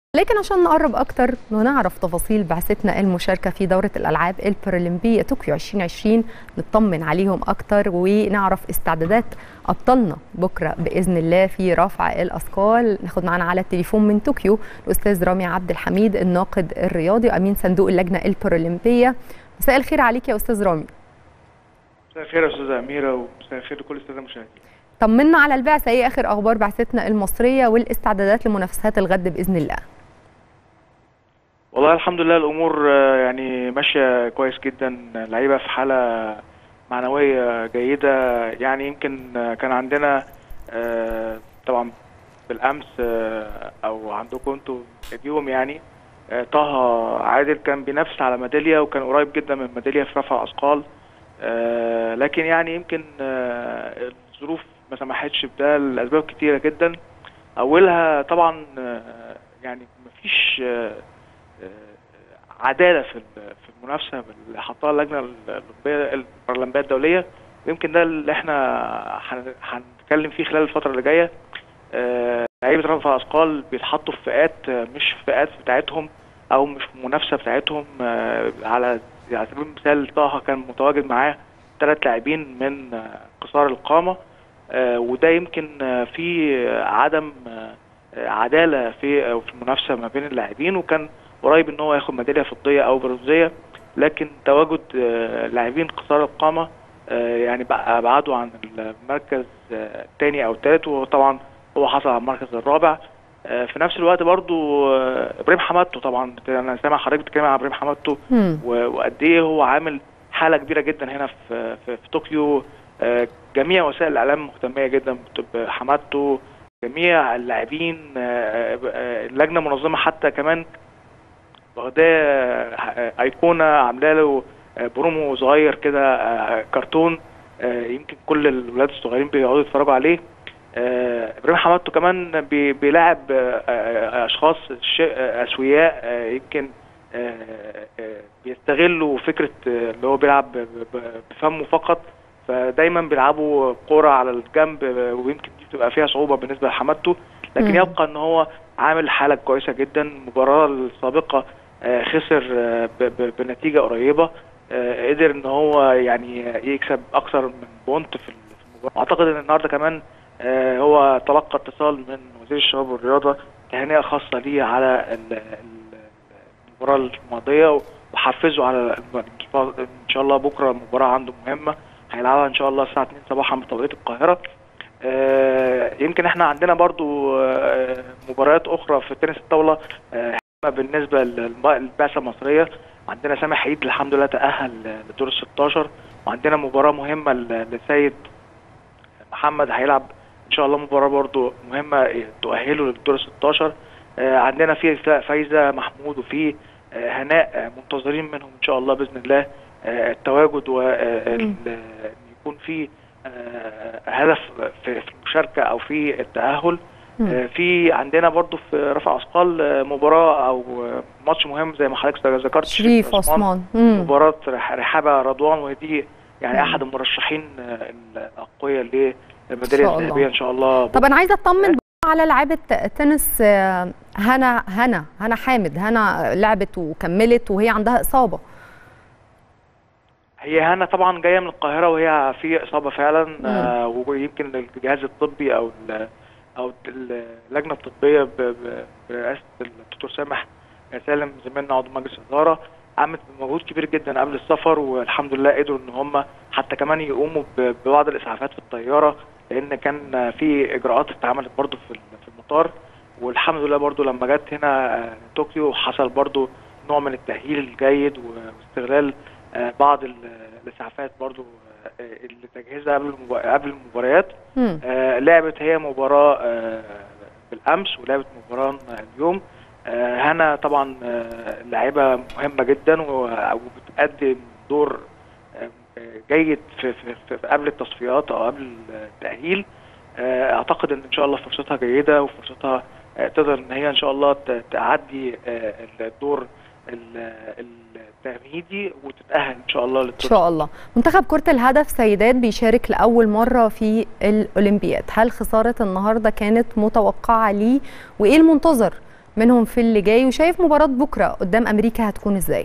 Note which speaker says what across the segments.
Speaker 1: لكن عشان نقرب اكتر ونعرف تفاصيل بعثتنا المشاركه في دوره الالعاب البارالمبيه طوكيو 2020 نطمن عليهم اكتر ونعرف استعدادات ابطالنا بكره باذن الله في رفع الاثقال ناخد معانا على التليفون من طوكيو الاستاذ رامي عبد الحميد الناقد الرياضي وامين صندوق اللجنه البارالمبيه مساء الخير عليك يا استاذ رامي
Speaker 2: مساء الخير يا استاذه اميره ومساء الخير لكل الساده المشاهدين
Speaker 1: طمنا على البعثه ايه اخر اخبار بعثتنا المصريه والاستعدادات لمنافسات الغد باذن الله
Speaker 2: والله الحمد لله الامور يعني ماشيه كويس جدا اللعيبه في حاله معنويه جيده يعني يمكن كان عندنا طبعا بالامس او عندكم انتوا اليوم يعني طه عادل كان بينافس على ميداليه وكان قريب جدا من ميداليه في رفع اثقال لكن يعني يمكن الظروف ما سمحتش بده لاسباب كتيره جدا اولها طبعا يعني مفيش عداله في في المنافسه اللي حطها اللجنه الاولمبيه البرلمبيه الدوليه ويمكن ده اللي احنا هنتكلم فيه خلال الفتره اللي جايه لعيبه رفع اثقال بيتحطوا في فئات مش فئات بتاعتهم او مش منافسه بتاعتهم على على سبيل المثال طه كان متواجد معاه ثلاث لاعبين من قصار القامه وده يمكن في عدم عداله في في المنافسه ما بين اللاعبين وكان قريب ان هو ياخد ميداليه فضيه او برونزيه لكن تواجد لاعبين قصار القامه يعني ابعدوا عن المركز الثاني او الثالث وطبعا هو حصل على المركز الرابع في نفس الوقت برضو ابراهيم حمادته طبعا انا سامع حضرتك بتتكلم عن ابراهيم حمادته وقد ايه هو عامل حاله كبيره جدا هنا في في, في طوكيو جميع وسائل الاعلام مهتميه جدا بحمادته جميع اللاعبين اللجنه المنظمه حتى كمان واخداه ايقونه عامله له برومو صغير كده كرتون يمكن كل الولاد الصغيرين بيقعدوا يتفرجوا عليه ابراهيم حمادته كمان بيلاعب اشخاص اسوياء يمكن بيستغلوا فكره اللي هو بيلعب بفمه فقط فدايما بيلعبوا كوره على الجنب ويمكن دي بتبقى فيها صعوبه بالنسبه لحمادته لكن يبقى ان هو عامل حاله كويسه جدا المباراه السابقه خسر بنتيجه قريبه قدر ان هو يعني يكسب اكثر من بونت في المباراه اعتقد ان النهارده كمان هو تلقى اتصال من وزير الشباب والرياضه تهنئه خاصه ليه على المباراه الماضيه وحفزه على ان شاء الله بكره مباراه عنده مهمه هيلعبها ان شاء الله الساعه 2 صباحا بتوقيت القاهره يمكن احنا عندنا برضو مباريات اخرى في تنس الطاوله بالنسبه للبعثه المصريه عندنا سامح عيد الحمد لله تاهل لدور ال 16 وعندنا مباراه مهمه لسيد محمد هيلعب ان شاء الله مباراه برضو مهمه تؤهله للدور ال 16 عندنا في فايزه محمود وفي هناء منتظرين منهم ان شاء الله باذن الله التواجد وان يكون في هدف في المشاركه او في التاهل في عندنا برضو في رفع اثقال مباراه او ماتش مهم زي ما حضرتك ذكرت
Speaker 1: شريف عثمان
Speaker 2: مباراه رحابه رضوان ودي يعني احد المرشحين الاقوياء للميداليه الذهبيه ان شاء الله
Speaker 1: طب انا عايزه اطمن على لعيبه تنس هنا هنا هنا حامد هنا لعبت وكملت وهي عندها اصابه
Speaker 2: هي هنا طبعا جايه من القاهره وهي في اصابه فعلا آه ويمكن الجهاز الطبي او او اللجنه الطبيه برئاسه الدكتور سامح سالم زميلنا عضو مجلس الاداره عملت مجهود كبير جدا قبل السفر والحمد لله قدروا ان هم حتى كمان يقوموا ببعض الاسعافات في الطياره لان كان في اجراءات اتعملت برضو في المطار والحمد لله برضو لما جت هنا طوكيو حصل برضو نوع من التاهيل الجيد واستغلال بعض الاسعافات برضو اللي تجهيزها قبل قبل المباريات آه لعبت هي مباراه آه بالامس ولعبت مباراه اليوم آه هنا طبعا لاعبه مهمه جدا وبتقدم دور جيد في, في, في قبل التصفيات او قبل التاهيل اعتقد ان ان شاء الله فرصتها جيده وفرصتها تقدر ان هي ان شاء الله تعدي الدور التمهيدي وتتاهل ان شاء الله
Speaker 1: للدور ان شاء الله منتخب كره الهدف سيدات بيشارك لاول مره في الاولمبياد هل خساره النهارده كانت متوقعه ليه وايه المنتظر منهم في اللي جاي وشايف مباراه بكره قدام امريكا هتكون ازاي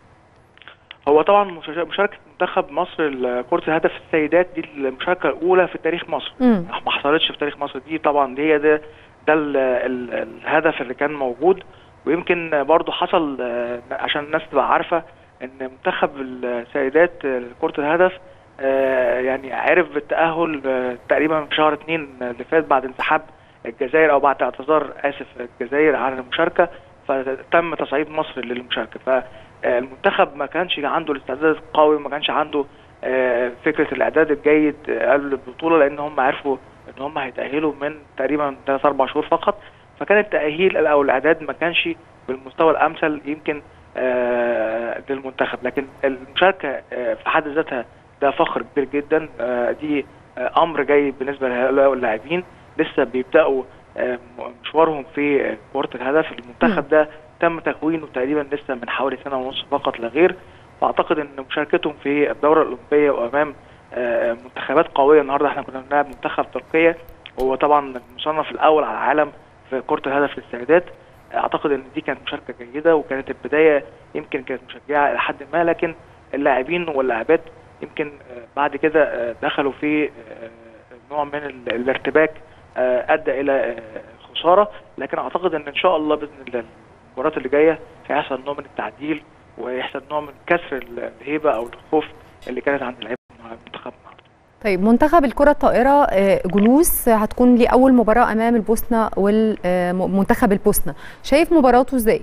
Speaker 2: هو طبعا مشاركه منتخب مصر لكره الهدف السيدات دي المشاركه الاولى في تاريخ مصر
Speaker 1: مم.
Speaker 2: ما حصلتش في تاريخ مصر دي طبعا دي هي ده ده ال ال الهدف اللي كان موجود ويمكن برضو حصل آه، عشان الناس تبقى عارفه ان منتخب السيدات لكره الهدف آه، يعني عرف بالتاهل آه، تقريبا في شهر اتنين اللي فات بعد انسحاب الجزائر او بعد اعتذار اسف الجزائر عن المشاركه فتم تصعيد مصر للمشاركه فالمنتخب ما كانش عنده الاستعداد القوي ما كانش عنده آه، فكره الاعداد الجيد آه، قبل البطوله لان هم عرفوا ان هم هيتاهلوا من تقريبا 3 4 شهور فقط فكان التاهيل او الاعداد ما كانش بالمستوى الامثل يمكن آه، للمنتخب لكن المشاركه آه، في حد ذاتها ده فخر كبير جدا آه، دي آه، امر جيد بالنسبه لهؤلاء اللاعبين لسه بيبداوا آه، مشوارهم في آه، كره الهدف المنتخب ده تم تكوينه تقريبا لسه من حوالي سنه ونص فقط لا غير فاعتقد ان مشاركتهم في الدوره الاولمبيه وامام آه، منتخبات قويه النهارده احنا كنا بنلعب منتخب تركيا وهو طبعا المصنف الاول على العالم في كره الهدف للسيدات اعتقد ان دي كانت مشاركه جيده وكانت البدايه يمكن كانت مشجعه الى حد ما لكن اللاعبين واللاعبات يمكن آه، بعد كده آه، دخلوا في آه، نوع من ال- الارتباك آه، ادى الى آه، خساره لكن اعتقد ان ان شاء الله باذن الله المباريات اللي جايه هيحصل نوع من التعديل ويحصل نوع من كسر ال- الهيبه او الخوف اللي كانت عند لعيبه المنتخب النهارده
Speaker 1: طيب منتخب الكرة الطائرة آه، جلوس هتكون ليه أول مباراة أمام البوسنة والمنتخب البوسنة شايف مباراته ازاي؟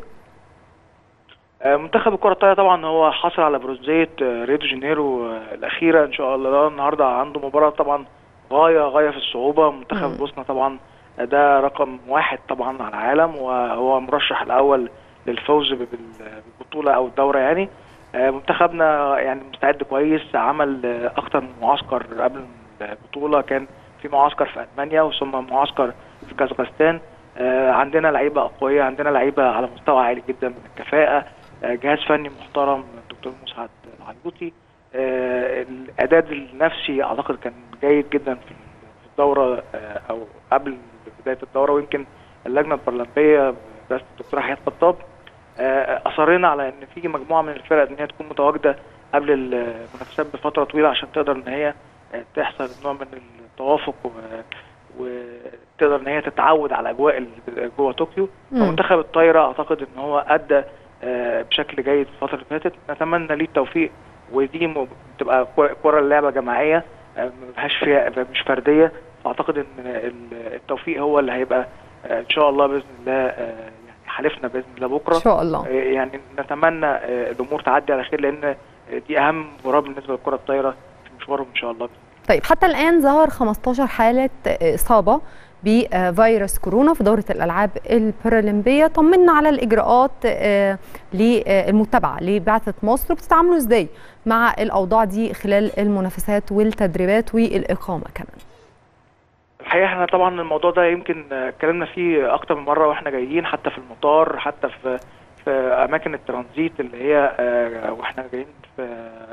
Speaker 2: آه، منتخب الكرة الطايرة طبعا هو حصل على برونزية آه، ريو دي جانيرو آه، الأخيرة إن شاء الله النهاردة عنده مباراة طبعا غاية غاية في الصعوبة منتخب
Speaker 1: مم.
Speaker 2: البوسنة طبعا آه، ده رقم واحد طبعا على العالم وهو مرشح الأول للفوز بال- بالبطولة أو الدورة يعني آه، منتخبنا يعني مستعد كويس عمل آه، أكتر من معسكر قبل البطولة كان في معسكر في ألمانيا ثم معسكر في كازاخستان آه، عندنا لعيبة أقوياء عندنا لعيبة على مستوى عالي جدا من الكفاءة آه، جهاز فني محترم الدكتور مسعد العيوطي آه، الاعداد النفسي اعتقد كان جيد جدا في في الدوره آه، او قبل بدايه الدوره ويمكن اللجنه البرلمانيه برئاسه الدكتور حياه خطاب آه، اصرينا على ان في مجموعه من الفرق ان هي تكون متواجده قبل المنافسات بفتره طويله عشان تقدر ان هي آه، تحصل نوع من التوافق و- وتقدر ان هي تتعود على اجواء ال- جوه طوكيو
Speaker 1: مم.
Speaker 2: ومنتخب الطايره اعتقد ان هو ادى آه، بشكل جيد الفتره اللي فاتت نتمنى ليه التوفيق ودي م- بتبقى كرة- كره اللعبه جماعيه آه، ما فيهاش فيها مش فرديه فاعتقد ان ال- التوفيق هو اللي هيبقى آه، ان شاء الله باذن الله آه، يعني حالفنا باذن الله بكره
Speaker 1: إن شاء الله
Speaker 2: آه، يعني نتمنى آه، الامور تعدي على خير لان آه، دي اهم مباراه بالنسبه للكره الطايره في مشوارهم ان شاء الله
Speaker 1: طيب حتى الآن ظهر 15 حالة آه، إصابة بفيروس كورونا في دورة الألعاب البارالمبية طمنا على الإجراءات آه، للمتابعة لبعثة مصر وبتتعاملوا إزاي مع الأوضاع دي خلال المنافسات والتدريبات والإقامة كمان
Speaker 2: الحقيقه احنا طبعا الموضوع ده يمكن آه، اتكلمنا فيه اكتر من مره واحنا جايين حتى في المطار حتى في في اماكن الترانزيت اللي هي آه، واحنا جايين في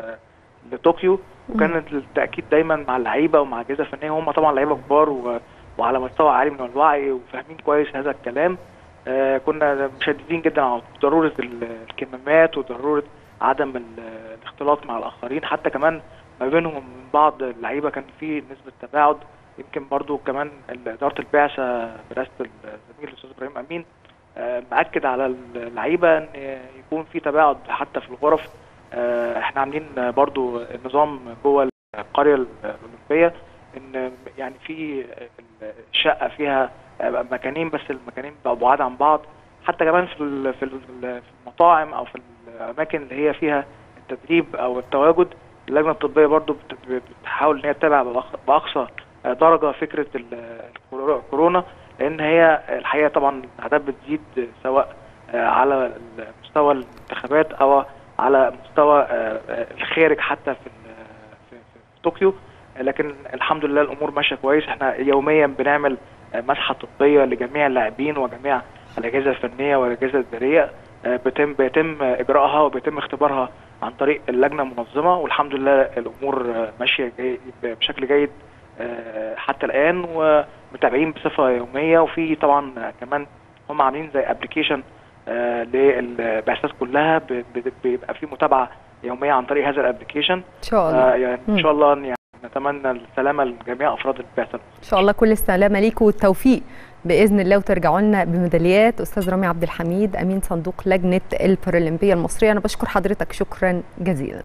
Speaker 2: لطوكيو وكان التاكيد دايما مع اللعيبه ومع الاجهزه الفنيه هم طبعا لعيبه كبار و- وعلى مستوى عالي من الوعي وفاهمين كويس هذا الكلام آه، كنا مشددين جدا على ضروره ال- الكمامات وضروره عدم ال- الاختلاط مع الاخرين حتى كمان ما بينهم ومن بعض اللعيبه كان في نسبه تباعد يمكن برضو كمان اداره البعثه برئاسه الزميل الاستاذ ابراهيم امين آه، مأكد على اللعيبه ان يكون في تباعد حتى في الغرف آه، احنا عاملين برضو نظام جوه القريه الاولمبيه ان يعني في الشقه فيها مكانين بس المكانين بقوا بعاد عن بعض حتى كمان في ال- في ال- في المطاعم او في الاماكن اللي هي فيها التدريب او التواجد اللجنه الطبيه برضو بت- بتحاول ان هي تتابع بأق- باقصى درجه فكره ال- الكورونا لان هي الحقيقه طبعا الاعداد بتزيد سواء على مستوى المنتخبات او على مستوى الخارج حتى في في في طوكيو لكن الحمد لله الامور ماشيه كويس احنا يوميا بنعمل مسحه طبيه لجميع اللاعبين وجميع الاجهزه الفنيه والاجهزه الاداريه بيتم بيتم اجراءها وبيتم اختبارها عن طريق اللجنه المنظمه والحمد لله الامور ماشيه جي بشكل جيد حتى الان ومتابعين بصفه يوميه وفي طبعا كمان هم عاملين زي ابلكيشن للبعثات كلها ب- ب- بيبقى في متابعه يوميه عن طريق هذا الابلكيشن
Speaker 1: ان شاء الله
Speaker 2: آه، يعني
Speaker 1: مم.
Speaker 2: ان شاء الله يعني نتمنى السلامه لجميع افراد البعثه
Speaker 1: ان شاء الله كل السلامه ليكم والتوفيق باذن الله وترجعوا لنا بميداليات استاذ رامي عبد الحميد امين صندوق لجنه البارالمبيه المصريه انا بشكر حضرتك شكرا جزيلا